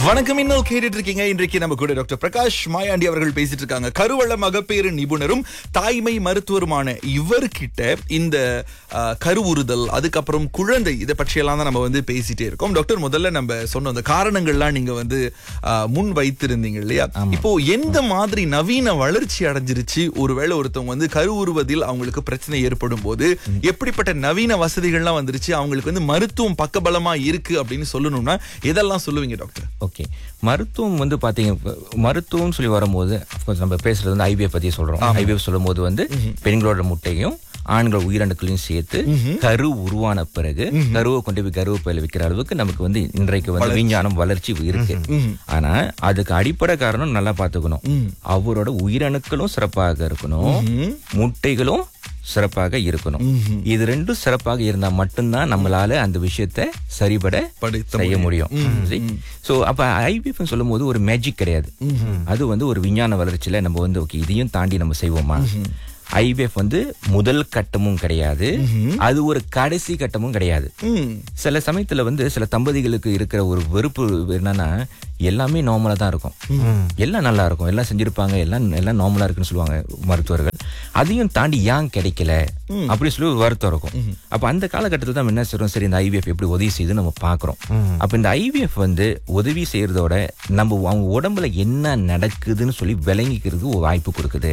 வணக்கம் இன்னும் கேட்டுட்டு இருக்கீங்க இன்றைக்கு நம்ம கூட டாக்டர் பிரகாஷ் மாயாண்டி அவர்கள் பேசிட்டு இருக்காங்க கருவள மகப்பேறு நிபுணரும் தாய்மை மருத்துவருமான இவர்கிட்ட இந்த ஆஹ், கருவுறுதல் அதுக்கப்புறம் குழந்தை இதை பற்றியெல்லாம் தான் நம்ம வந்து பேசிட்டே இருக்கோம் டாக்டர் முதல்ல நம்ம சொன்ன அந்த காரணங்கள்லாம் நீங்க வந்து ஆஹ், முன் வைத்திருந்தீங்க இல்லையா இப்போ எந்த மாதிரி நவீன வளர்ச்சி அடைஞ்சிருச்சு ஒருவேளை ஒருத்தவங்க வந்து கருவுறுவதில் அவங்களுக்கு பிரச்சனை ஏற்படும் போது எப்படிப்பட்ட நவீன வசதிகள்லாம் வந்துருச்சு அவங்களுக்கு வந்து மருத்துவம் பக்கபலமா இருக்கு அப்படின்னு சொல்லணும்னா எதெல்லாம் சொல்லுவீங்க டாக்டர் ஓகே மருத்துவம் வந்து பாத்தீங்க மருத்துவம் சொல்லி வரும்போது அஃப்கோர்ஸ் நம்ம பேசுறது வந்து ஐவிஎஃப் பத்தி சொல்றோம் ஐவிஎஃப் சொல்லும்போது வந்து பெண்களோட முட்டையும் ஆண்கள் உயிரணுக்களையும் சேர்த்து கரு உருவான பிறகு கருவை கொண்டு போய் கருவேப்பிலை வைக்கிற அளவுக்கு நமக்கு வந்து இன்றைக்கு வந்து விஞ்ஞானம் வளர்ச்சி இருக்கு ஆனா அதுக்கு அடிப்படை காரணம் நல்லா பாத்துக்கணும் அவரோட உயிரணுக்களும் சிறப்பாக இருக்கணும் முட்டைகளும் சிறப்பாக இருக்கணும் இது ரெண்டும் சிறப்பாக இருந்தா மட்டும்தான் நம்மளால அந்த விஷயத்தை சரிபட படுத்த செய்ய முடியும் சோ அப்ப ஐபிஎஃப் சொல்லும் போது ஒரு மேஜிக் கிடையாது அது வந்து ஒரு விஞ்ஞான வளர்ச்சியில நம்ம வந்து ஓகே இதையும் தாண்டி நம்ம செய்வோமா ஐபிஎஃப் வந்து முதல் கட்டமும் கிடையாது அது ஒரு கடைசி கட்டமும் கிடையாது ம் சில சமயத்துல வந்து சில தம்பதிகளுக்கு இருக்கிற ஒரு வெறுப்பு என்னன்னா எல்லாமே நார்மலா தான் இருக்கும் எல்லாம் நல்லா இருக்கும் எல்லாம் செஞ்சிருப்பாங்க எல்லாம் எல்லாம் நார்மலா இருக்குன்னு சொல்லுவாங்க மருத்துவர்கள் அதையும் தாண்டி ஏன் கிடைக்கல அப்படி சொல்லி ஒரு வருத்தம் இருக்கும் அப்ப அந்த காலகட்டத்தில் தான் நம்ம என்ன செய்றோம் சரி இந்த ஐவிஎஃப் எப்படி உதவி செய்யுது நம்ம பாக்குறோம் அப்ப இந்த ஐவிஎஃப் வந்து உதவி செய்யறதோட நம்ம அவங்க உடம்புல என்ன நடக்குதுன்னு சொல்லி விளங்கிக்கிறதுக்கு ஒரு வாய்ப்பு கொடுக்குது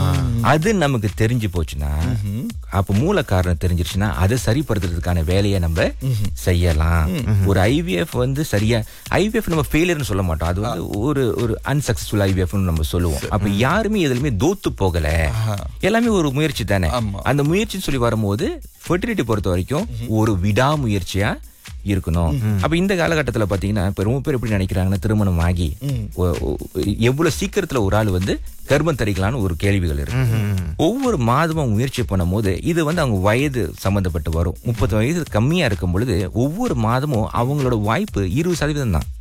அது நமக்கு தெரிஞ்சு போச்சுன்னா அப்ப மூல காரணம் தெரிஞ்சிருச்சுன்னா அதை சரிப்படுத்துறதுக்கான வேலையை நம்ம செய்யலாம் ஒரு ஐவிஎஃப் வந்து சரியா ஐவிஎஃப் நம்ம ஃபெயிலியர்னு சொல்ல மாட்டோம் அது வந்து ஒரு ஒரு அன்சக்சஸ்ஃபுல் ஐவிஎஃப் நம்ம சொல்லுவோம் அப்ப யாருமே எதுலயுமே தோத்து போகல எல்லாமே ஒரு முயற்சி தானே ஆமா. அந்த முயற்சின்னு சொல்லி வரும்போது ஃபெர்டிலிட்டி பொறுத்த வரைக்கும் ஒரு விடாமுயற்சியா இருக்கணும் அப்ப இந்த காலகட்டத்துல பாத்தீங்கன்னா இப்ப ரொம்ப பேர் எப்படி நினைக்கிறாங்கன்னா திருமணம் ஆகி ஒ- ஒ- எவ்வளவு சீக்கிரத்துல ஒரு ஆள் வந்து கர்ப்பம் தரிக்கலாம்னு ஒரு கேள்விகள் இருக்கு ஒவ்வொரு மாதமும் அவங்க முயற்சி பண்ணும் போது இது வந்து அவங்க வயது சம்பந்தப்பட்டு வரும் முப்பது வயது கம்மியா இருக்கும் பொழுது ஒவ்வொரு மாதமும் அவங்களோட வாய்ப்பு இருபது சதவீதம் தான்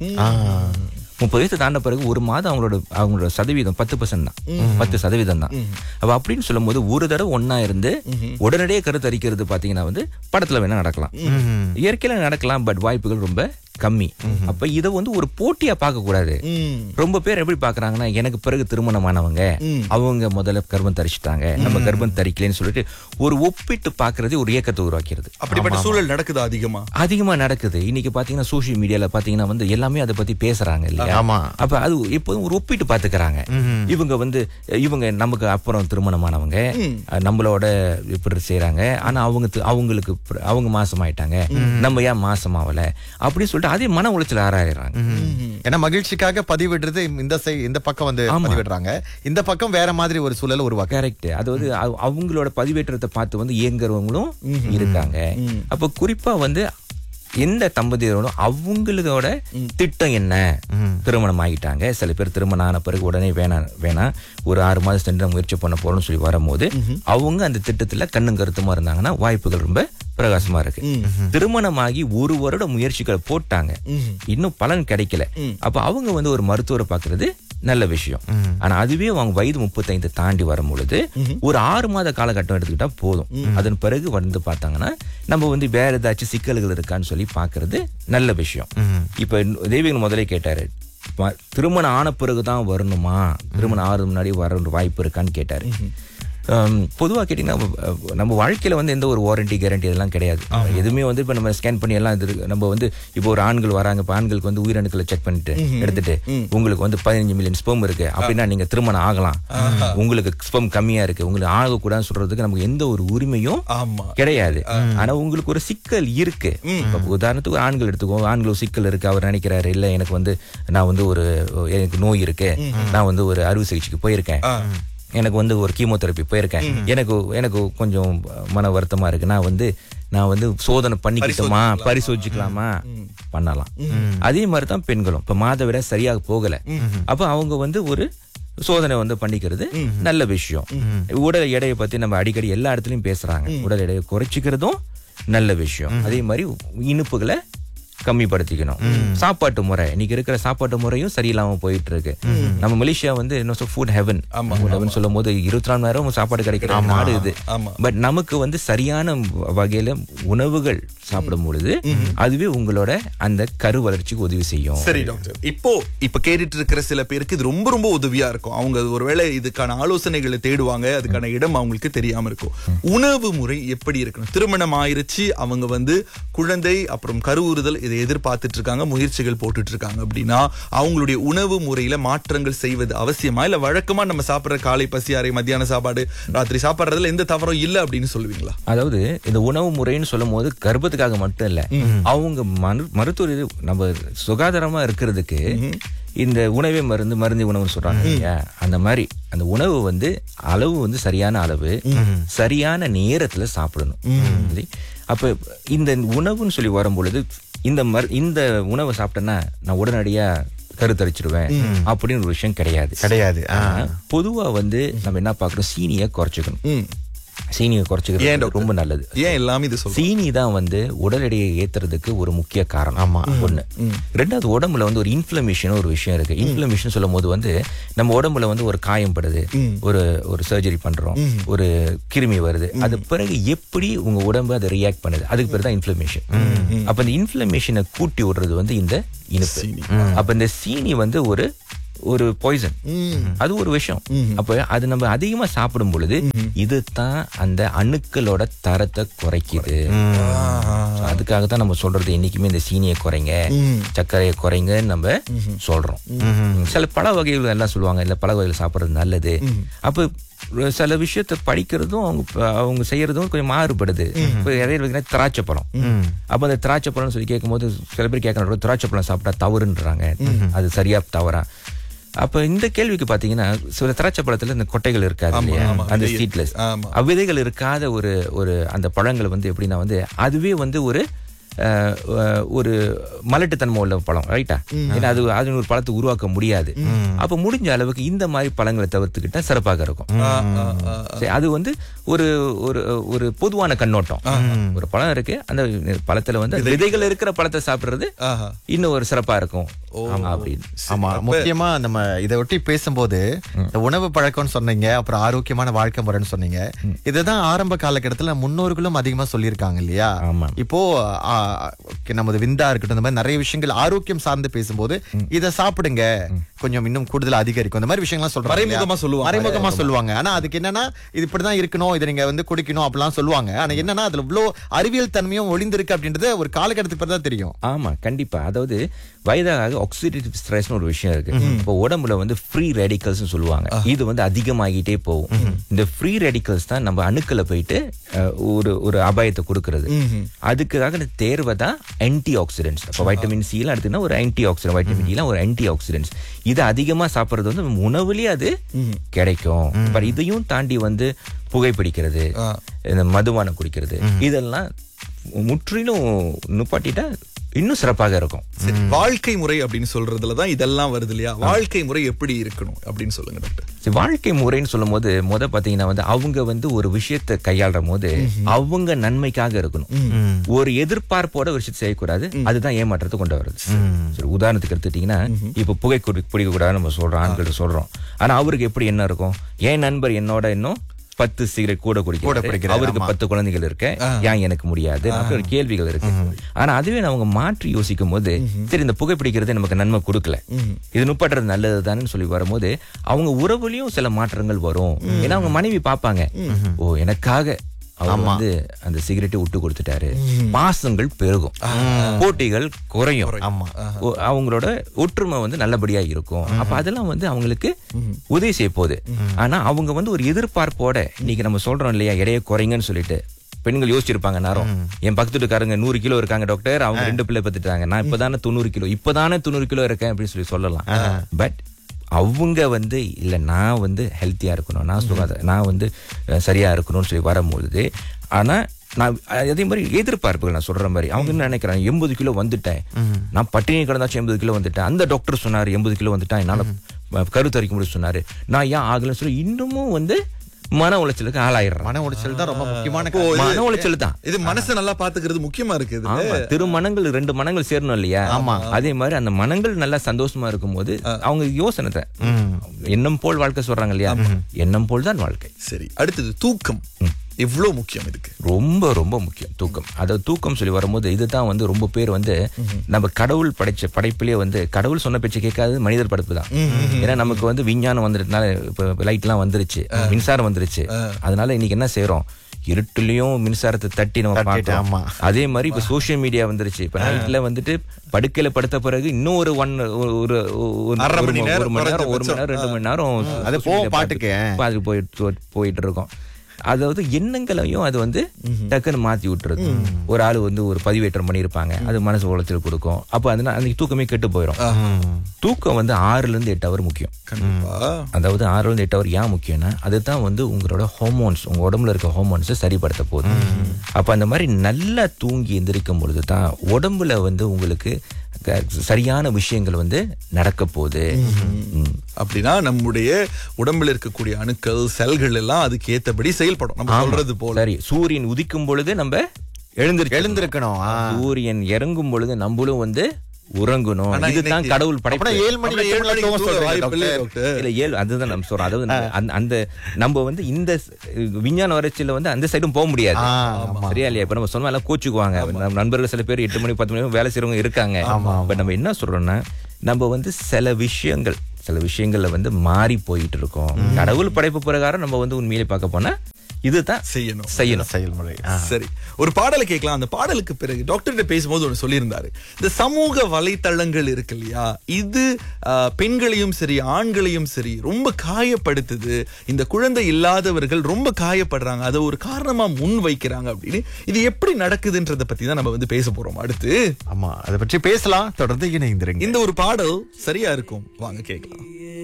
முப்பது வயசு தாண்ட பிறகு ஒரு மாதம் அவங்களோட அவங்களோட சதவீதம் பத்து பர்சன்ட் தான் பத்து சதவீதம் தான் அப்ப அப்படின்னு சொல்லும்போது ஒரு தடவை ஒன்னா இருந்து உடனடியே கருத்தரிக்கிறது பாத்தீங்கன்னா வந்து படத்துல வேணா நடக்கலாம் இயற்கையில நடக்கலாம் பட் வாய்ப்புகள் ரொம்ப கம்மி அப்ப இத வந்து ஒரு போட்டியா பார்க்க கூடாது ம் ரொம்ப பேர் எப்படி பாக்குறாங்கன்னா எனக்கு பிறகு திருமணமானவங்க அவங்க முதல்ல கர்ப்பம் தரிச்சிட்டாங்க நம்ம கர்ப்பம் தரிக்கலன்னு சொல்லிட்டு ஒரு ஒப்பிட்டு பாக்குறது ஒரு இயக்கத்தை உருவாக்கிறது அப்படிப்பட்ட சூழல் நடக்குது அதிகமா அதிகமா நடக்குது இன்னைக்கு பாத்தீங்கன்னா சோசியல் மீடியால பாத்தீங்கன்னா வந்து எல்லாமே அதை பத்தி பேசுறாங்க இல்லையா ஆமா. அப்ப அது எப்போதும் ஒரு ஒப்பிட்டு பாத்துக்கிறாங்க இவங்க வந்து இவங்க நமக்கு அப்புறம் திருமணமானவங்க அஹ், நம்மளோட இப்படி செய்றாங்க ஆனா அவங்க தி- அவங்களுக்கு பிர- அவங்க மாசம் ஆயிட்டாங்க நம்ம ஏன் மாசம் ஆகல அப்படின்னு சொல்லிட்டு அதே மன உளைச்சல் ஆராயிடுறாங்க ஏன்னா மகிழ்ச்சிக்காக பதிவிடுறது இந்த சை இந்த பக்கம் வந்து பதிவிடுறாங்க இந்த பக்கம் வேற மாதிரி ஒரு சூழல் உருவாக்க கரெக்ட் அதாவது அவ- அவங்களோட பதிவேற்றத்தை பார்த்து வந்து இயங்குறவங்களும் இருக்காங்க அப்ப குறிப்பா வந்து எந்த தம்பதியரோடும் அவங்களோட திட்டம் என்ன திருமணம் ஆகிட்டாங்க சில பேர் திருமணம் ஆன பிறகு உடனே வேணாம் வேணாம் ஒரு ஆறு மாதம் சென்று முயற்சி பண்ண போறோம்னு சொல்லி வரும்போது அவங்க அந்த திட்டத்துல கண்ணும் கருத்துமா இருந்தாங்கன்னா வாய்ப்புகள் ரொம்ப பிரகாசமா இருக்கு திருமணமாகி ஒரு வருட முயற்சிகளை போட்டாங்க இன்னும் பலன் கிடைக்கல அப்ப அவங்க வந்து ஒரு மருத்துவரை பாக்குறது நல்ல விஷயம் ஆனா அதுவே அவங்க வயது முப்பத்தைந்து தாண்டி வரும் பொழுது ஒரு ஆறு மாத காலகட்டம் எடுத்துக்கிட்டா போதும் அதன் பிறகு வந்து பார்த்தாங்கன்னா நம்ம வந்து வேற ஏதாச்சும் சிக்கல்கள் இருக்கான்னு சொல்லி பாக்குறது நல்ல விஷயம் இப்ப தெய்வீகன் முதலே கேட்டாரு ம- திருமணம் ஆன பிறகுதான் வரணுமா திருமணம் ஆறு முன்னாடி வர வாய்ப்பு இருக்கான்னு கேட்டாரு ஹம், பொதுவா கேட்டீங்கன்னா அஹ், நம்ம வாழ்க்கையில வந்து எந்த ஒரு வாரண்டி கேரண்டி இதெல்லாம் கிடையாது எதுவுமே வந்து இப்ப நம்ம ஸ்கேன் பண்ணி எல்லாம் இது இருக்கு. நம்ம வந்து இப்போ ஒரு ஆண்கள் வராங்க இப்ப ஆண்களுக்கு வந்து உயிரணுக்களை செக் பண்ணிட்டு எடுத்துட்டு உங்களுக்கு வந்து பதினஞ்சு மில்லியன் ஸ்பெர்ம் இருக்கு அப்படின்னா நீங்க திருமணம் ஆகலாம் உங்களுக்கு ஸ்பெர்ம் கம்மியா இருக்கு உங்களுக்கு ஆகக்கூடாதுன்னு சொல்றதுக்கு நமக்கு எந்த ஒரு உரிமையும் ஆமா கிடையாது ஆனா உங்களுக்கு ஒரு சிக்கல் இருக்கு இப்ப உதாரணத்துக்கு ஒரு ஆண்கள் எடுத்துக்கோ ஆண்கள் ஒரு சிக்கல் இருக்கு அவர் நினைக்கிறாரு இல்ல எனக்கு வந்து நான் வந்து ஒரு எனக்கு நோய் இருக்கு நான் வந்து ஒரு அறுவை சிகிச்சைக்கு போயிருக்கேன் எனக்கு வந்து ஒரு கீமோதெரப்பி போயிருக்கேன் எனக்கு எனக்கு கொஞ்சம் மன வருத்தமா இருக்கு நான் வந்து நான் வந்து சோதனை பண்ணிக்கிட்டோமா பரிசோதிச்சுக்கலாமா பண்ணலாம் அதே மாதிரி தான் பெண்களும் இப்ப மாதவிட சரியாக போகல அப்ப அவங்க வந்து ஒரு சோதனை வந்து பண்ணிக்கிறது நல்ல விஷயம் உடல் எடையை பத்தி நம்ம அடிக்கடி எல்லா இடத்துலயும் பேசுறாங்க உடல் எடையை குறைச்சிக்கிறதும் நல்ல விஷயம் அதே மாதிரி இனிப்புகளை கம்மிப்படுத்திக்கணும் சாப்பாட்டு முறை இன்னைக்கு இருக்கிற சாப்பாட்டு முறையும் சரியில்லாம போயிட்டு இருக்கு நம்ம மலேசியா வந்து என்ன ஃபுட் ஹெவன் ஃபுட் ஹெவன் சொல்லும் போது இருபத்தி நாலு நேரம் சாப்பாடு கிடைக்கிற நாடு இது ஆமா. பட் நமக்கு வந்து சரியான வகையில உணவுகள் சாப்பிடும் பொழுது அதுவே உங்களோட அந்த கரு வளர்ச்சிக்கு உதவி செய்யும் சரி டாக்டர் இப்போ இப்ப கேட்டுட்டு இருக்கிற சில பேருக்கு இது ரொம்ப ரொம்ப உதவியா இருக்கும் அவங்க ஒருவேளை இதுக்கான ஆலோசனைகளை தேடுவாங்க அதுக்கான இடம் அவங்களுக்கு தெரியாம இருக்கும் உணவு முறை எப்படி இருக்கணும் திருமணம் ஆயிருச்சு அவங்க வந்து குழந்தை அப்புறம் கருவுறுதல் இதை எதிர்பார்த்துட்டு இருக்காங்க முயற்சிகள் போட்டுட்டு இருக்காங்க அப்படின்னா அவங்களுடைய உணவு முறையில மாற்றங்கள் செய்வது அவசியமா இல்ல வழக்கமா நம்ம சாப்பிடுற காலை பசி அறை மத்தியான சாப்பாடு ராத்திரி சாப்பிடுறதுல எந்த தவறும் இல்ல அப்படின்னு சொல்லுவீங்களா அதாவது இந்த உணவு முறைன்னு சொல்லும் போது கர்ப்பத்துக்காக மட்டும் இல்ல அவங்க மரு- மருத்துவ ரீதி- நம்ம சுகாதாரமா இருக்கிறதுக்கு இந்த உணவே மருந்து மருந்து உணவு சொல்றாங்க இல்லையா அந்த மாதிரி அந்த உணவு வந்து அளவு வந்து சரியான அளவு சரியான நேரத்துல சாப்பிடணும் சரி? அப்ப இந்த உணவுன்னு சொல்லி வரும் பொழுது இந்த மரு இந்த உணவை சாப்பிட்டேன்னா நான் உடனடியா கருத்தரிச்சிடுவேன் அப்படின்னு ஒரு விஷயம் கிடையாது கிடையாது ஆ. ஆனா, பொதுவா வந்து நம்ம என்ன பாக்குறோம் சீனியை குறைச்சிக்கணும் ம். சீனியை ஏன் குறைச்சிக்கிறது டாக்டர்? ரொம்ப நல்லது ஏன் எல்லாமே இது சொல்றோம் சீனி தான் வந்து உடல் எடையை ஏத்துறதுக்கு ஒரு முக்கிய காரணம் ஆமா. ஒண்ணு ரெண்டாவது உடம்புல வந்து ஒரு இன்ஃபிளமேஷன் ஒரு விஷயம் இருக்கு இன்ஃபிளமேஷன் சொல்லும் போது வந்து நம்ம உடம்புல வந்து ஒரு காயம் படுது ஒரு ஒரு சர்ஜரி பண்றோம் ஒரு கிருமி வருது அது பிறகு எப்படி உங்க உடம்பு அதை ரியாக்ட் பண்ணுது அதுக்கு பேர் தான் இன்ஃபிளமேஷன் அப்ப இந்த இன்ஃபிளமேஷனை கூட்டி விடுறது வந்து இந்த இனிப்பு அப்ப இந்த சீனி வந்து ஒரு ஒரு பாய்சன் அது ஒரு விஷயம் அப்ப அது நம்ம அதிகமா சாப்பிடும் பொழுது இதுதான் அந்த அணுக்களோட தரத்தை குறைக்குது So, அதுக்காக தான் நம்ம சொல்றது என்னைக்குமே இந்த சீனியை குறைங்க சர்க்கரையை குறைங்கன்னு நம்ம சொல்றோம் சில பழ வகைகள் எல்லாம் சொல்லுவாங்க இல்ல பழ வகைகள் சாப்பிடுறது நல்லது அப்ப சில விஷயத்த படிக்கிறதும் அவங்க அவங்க செய்யறதும் கொஞ்சம் மாறுபடுது இப்ப நிறைய பார்த்தீங்கன்னா திராட்சை பழம் அப்ப அந்த திராட்சை பழம்னு சொல்லி கேட்கும்போது சில பேர் கேட்கணும் திராட்சை பழம் சாப்பிட்டா தவறுன்றாங்க அது சரியா தவறா அப்ப இந்த கேள்விக்கு பாத்தீங்கன்னா சில திராட்சை பழத்துல இந்த கொட்டைகள் இருக்காது இல்லையா ஆமா. அந்த விதைகள். சீட்லெஸ் ஆமா. அவ்விதைகள் இருக்காத ஒரு ஒரு அந்த பழங்கள் வந்து எப்படின்னா வந்து அதுவே வந்து ஒரு அஹ், அஹ், ஒரு மலட்டுத்தன்மை உள்ள பழம் ரைட்டா ஏன்னா அது அது ஒரு பழத்தை உருவாக்க முடியாது அப்ப முடிஞ்ச அளவுக்கு இந்த மாதிரி பழங்களை தவிர்த்துக்கிட்டா சிறப்பாக இருக்கும் ஆ, ஆ, ஆ. சரி, அது வந்து ஒரு ஒரு ஒரு பொதுவான கண்ணோட்டம் ஒரு பழம் இருக்கு அந்த பழத்துல வந்து விதைகள் இருக்கிற பழத்தை சாப்பிடுறது ஆஹா. இன்னும் ஒரு சிறப்பா இருக்கும் அப்படின்னு ஆமா முக்கியமா நம்ம இதை ஒட்டி பேசும்போது இந்த உணவு பழக்கம்னு சொன்னீங்க அப்புறம் ஆரோக்கியமான வாழ்க்கை முறைன்னு சொன்னீங்க இதுதான் ஆரம்ப காலகட்டத்துல முன்னோர்களும் அதிகமா சொல்லியிருக்காங்க இல்லையா ஆமா. இப்போ ஆ, நமது விந்தா இருக்கட்டும் இந்த மாதிரி நிறைய விஷயங்கள் ஆரோக்கியம் சார்ந்து பேசும்போது இதை சாப்பிடுங்க கொஞ்சம் இன்னும் கூடுதல் அதிகரிக்கும் இந்த மாதிரி விஷயங்கள்லாம் சொல்றாங்க இல்லையா? மறைமுகமா சொல்லுவாங்க. மறைமுகமா சொல்லுவாங்க ஆனா அதுக்கு என்னன்னா இது இப்படிதான் இருக்கணும் இதை நீங்க வந்து குடிக்கணும் அப்படிலாம் சொல்லுவாங்க ஆனா என்னன்னா அதுல இவ்வளவு அறிவியல் தன்மையும் ஒளிந்திருக்கு அப்படின்றது ஒரு காலகட்டத்துக்கு பிறகு தான் தெரியும் ஆமா கண்டிப்பா அதாவது வயதாக ஆக்சிடேட்டிவ் ஸ்ட்ரெஸ்னு ஒரு விஷயம் இருக்கு இப்போ உடம்புல வந்து ஃப்ரீ ரேடிக்கல்ஸ் சொல்லுவாங்க இது வந்து அதிகமாகிட்டே போகும் இந்த ஃப்ரீ ரேடிக்கல்ஸ் தான் நம்ம அணுக்களை போயிட்டு அஹ், ஒரு ஒரு அபாயத்தை கொடுக்கறது அதுக்காக இந்த தேர்வை தான் ஆன்டி ஆக்சிடென்ட்ஸ் இப்போ வைட்டமின் சி எல்லாம் எடுத்தீங்கன்னா ஒரு ஆன்டி ஆக்சிடென்ட் வைட்டமின் எல்லாம் ஒரு ஆன்டி ஆக்சிடென்ட்ஸ் இது அதிகமா சாப்பிடுறது வந்து நம்ம உணவுலயே அது கிடைக்கும் பட் இதையும் தாண்டி வந்து புகைப்பிடிக்கிறது இந்த மதுபானம் குடிக்கிறது இதெல்லாம் முற்றிலும் நுப்பாட்டிட்டா இன்னும் சிறப்பாக இருக்கும் சரி, வாழ்க்கை முறை அப்படின்னு சொல்றதுலதான் இதெல்லாம் வருது இல்லையா வாழ்க்கை முறை எப்படி இருக்கணும் அப்படின்னு சொல்லுங்க டாக்டர் சரி, வாழ்க்கை முறைன்னு சொல்லும் போது முத பாத்தீங்கன்னா வந்து அவங்க வந்து ஒரு விஷயத்தை கையாளுற போது அவங்க நன்மைக்காக இருக்கணும் ஒரு எதிர்பார்ப்போட ஒரு விஷயத்தை செய்யக்கூடாது அதுதான் ஏமாற்றத்தை கொண்டு வருது சரி உதாரணத்துக்கு எடுத்துட்டீங்கன்னா இப்ப புகை குடி பிடிக்க கூடாதுன்னு நம்ம சொல்றோம் ஆண்கள் சொல்றோம் ஆனா அவருக்கு எப்படி என்ன இருக்கும் என் நண்பர் என்னோட இன்னும் பத்து சிகரெட் கூட குடிக்கிறாரு குடிக்கிறாரு, அவருக்கு ஆமா. பத்து குழந்தைகள் இருக்கு ஏன் எனக்கு முடியாது அப்படி ஒரு கேள்விகள் இருக்கு ஆனா அதுவே அவங்க மாற்றி யோசிக்கும் போது சரி இந்த புகைப்பிடிக்கிறது நமக்கு நன்மை கொடுக்கல இது நுப்பட்டுறது நல்லதுதான்னு சொல்லி வரும்போது அவங்க உறவுலயும் சில மாற்றங்கள் வரும் ஏன்னா அவங்க மனைவி பார்ப்பாங்க ஓ எனக்காக அவர் வந்து அந்த சிகரெட்டை விட்டு கொடுத்துட்டாரு பாசங்கள் பெருகும் போட்டிகள் குறையும் ஆமா ஓ, அவங்களோட ஒற்றுமை வந்து நல்லபடியா இருக்கும் அப்ப அதெல்லாம் வந்து அவங்களுக்கு உதவி செய்ய போகுது ஆனா அவங்க வந்து ஒரு எதிர்பார்ப்போட இன்னைக்கு நம்ம சொல்றோம் இல்லையா எடையை குறைங்கன்னு சொல்லிட்டு பெண்கள் யோசிச்சிருப்பாங்க நேரம் என் பக்கத்து வீட்டுக்காரங்க நூறு கிலோ இருக்காங்க டாக்டர் அவங்க ரெண்டு பிள்ளை பத்துட்டாங்க நான் இப்பதானே தொண்ணூறு கிலோ இப்பதானே தொண்ணூறு கிலோ இருக்கேன் அப்படின்னு சொல்லி சொல்லலாம் பட் அவங்க வந்து இல்ல நான் வந்து ஹெல்த்தியா இருக்கணும் நான் சுகாதார நான் வந்து அஹ், சரியா இருக்கணும்னு சொல்லி வரும்பொழுது ஆனா நான் அதே மாதிரி எதிர்பார்ப்புகள் நான் சொல்ற மாதிரி அவங்க என்ன நினைக்கிறாங்க எண்பது கிலோ வந்துட்டேன் நான் பட்டினி கிடந்தாச்சும் எண்பது கிலோ வந்துட்டேன் அந்த டாக்டர் சொன்னாரு எண்பது கிலோ வந்துட்டேன் என்னால அஹ், கருத்தரிக்க முடியும் சொன்னாரு நான் ஏன் ஆகலன்னு சொல்லி இன்னமும் வந்து மன உளைச்சலுக்கு ஆளாயிடுறான் மன உளைச்சல் தான் ரொம்ப முக்கியமான ஓ, இது- மன உளைச்சல் தான் இது மனசை நல்லா பாத்துக்கிறது முக்கியமா இருக்கு இதுல. ஆமா திருமணங்கள் ரெண்டு மனங்கள் சேரணும் இல்லையா ஆமா. அதே மாதிரி அந்த மனங்கள் நல்லா சந்தோஷமா இருக்கும்போது அவங்க யோசனை தான். எண்ணம் போல் வாழ்க்கை சொல்றாங்க இல்லையா எண்ணம் போல் தான் வாழ்க்கை சரி அடுத்தது தூக்கம் எவ்வளவு முக்கியம் இதுக்கு ரொம்ப ரொம்ப முக்கியம் தூக்கம் அதாவது தூக்கம் சொல்லி வரும்போது இதுதான் வந்து ரொம்ப பேர் வந்து நம்ம கடவுள் படைச்ச படைப்பிலேயே வந்து கடவுள் சொன்ன பேச்சு கேட்காது மனிதர் படைப்பு தான் ஏன்னா நமக்கு வந்து விஞ்ஞானம் வந்துட்டனால இப்ப லைட் எல்லாம் வந்துருச்சு மின்சாரம் வந்துருச்சு அதனால இன்னைக்கு என்ன செய்யறோம் இருட்டுலயும் மின்சாரத்தை தட்டி நம்ம தட்டிட்டு, பார்க்கிறோம் ஆமா. அதே மாதிரி இப்ப சோசியல் மீடியா வந்துருச்சு இப்ப நைட்ல வந்துட்டு படுக்கையில படுத்த பிறகு இன்னும் ஒரு ஒன் ஒரு ஒரு- அரை ஒரு மணி மணி நேரம் நேரம் ஒரு மணி குறைஞ்சபட்சம். நேரம் ரெண்டு மணி நேரம் அது social போகும் media பாட்டுக்கு. பார்த்து- அது போயிட்டு போயிட்டு இருக்கோம் அதாவது எண்ணங்களையும் அது வந்து டக்குன்னு மாத்தி விட்டுருது ஒரு ஆள் வந்து ஒரு பதிவேற்றம் பண்ணியிருப்பாங்க அது மனசு உளைச்சல் கொடுக்கும் அப்ப அதனால அன்னைக்கு தூக்கமே கெட்டு போயிடும் தூக்கம் வந்து ஆறுல இருந்து எட்டு ஹவர் முக்கியம் கண்டிப்பா அதாவது ஆறுல இருந்து எட்டு ஹவர் ஏன் முக்கியம்னா அதுதான் வந்து உங்களோட ஹார்மோன்ஸ் உங்க உடம்புல இருக்க ஹார்மோன்ஸை சரிப்படுத்த போகுது அப்ப அந்த மாதிரி நல்லா தூங்கி எந்திரிக்கும் பொழுது தான் உடம்புல வந்து உங்களுக்கு க- சரியான விஷயங்கள் வந்து நடக்க போகுது ம். அப்படின்னா நம்முடைய உடம்புல இருக்கக்கூடிய அணுக்கள் செல்கள் எல்லாம் அதுக்கு ஏத்தபடி செயல்படும் நம்ம சொல்றது போல சரி சூரியன் உதிக்கும் பொழுது நம்ம எழுந்திருச்சு எழுந்திருக்கணும் ஆ. சூரியன் இறங்கும் பொழுது நம்மளும் வந்து உறங்கணும் ஆனா இதுதான் இன்னைக்கு- கடவுள் அப்படின்னா படைப்பு ஏழு மணி அப்படின்னா ஏழு மணிக்கு தூங்க வாய்ப்பு இல்லையே, டாக்டர். இல்ல ஏழு அதுதான் நம்ம சொல்றோம் அதாவது அந்த- அந்த நம்ம வந்து இந்த ஸ்- விஞ்ஞான வளர்ச்சியில வந்து அந்த சைடும் போக முடியாது ஆ, ஆமா. சரியா இல்லையா இப்ப நம்ம சொன்னா எல்லாம் கோச்சுக்குவாங்க நம்ம நண்பர்கள் சில பேர் எட்டு மணி பத்து மணி வேலை செய்றவங்க இருக்காங்க பட் நம்ம என்ன சொல்றோம்னா நம்ம வந்து சில விஷயங்கள் சில விஷயங்கள்ல வந்து மாறி போயிட்டு இருக்கோம் கடவுள் படைப்பு பிரகாரம் நம்ம வந்து உண்மையிலே பார்க்க போனா இதுதான் செய்யணும் செய்யணும் செயல்முறை ஆ. சரி ஒரு பாடலை கேட்கலாம் அந்த பாடலுக்கு பிறகு டாக்டர்கிட்ட பேசும்போது ஒன்று சொல்லியிருந்தாரு இந்த சமூக வலைத்தளங்கள் இருக்கு இல்லையா இது ஆ, பெண்களையும் சரி ஆண்களையும் சரி ரொம்ப காயப்படுத்துது இந்த குழந்தை இல்லாதவர்கள் ரொம்ப காயப்படுறாங்க அதை ஒரு காரணமா முன் வைக்கிறாங்க அப்படின்னு இது எப்படி நடக்குதுன்றத பத்தி தான் நம்ம வந்து பேச போறோம் அடுத்து ஆமா அதை பற்றி பேசலாம் தொடர்ந்து இணைந்திருங்க இந்த ஒரு பாடல் சரியா இருக்கும் வாங்க கேட்கலாம்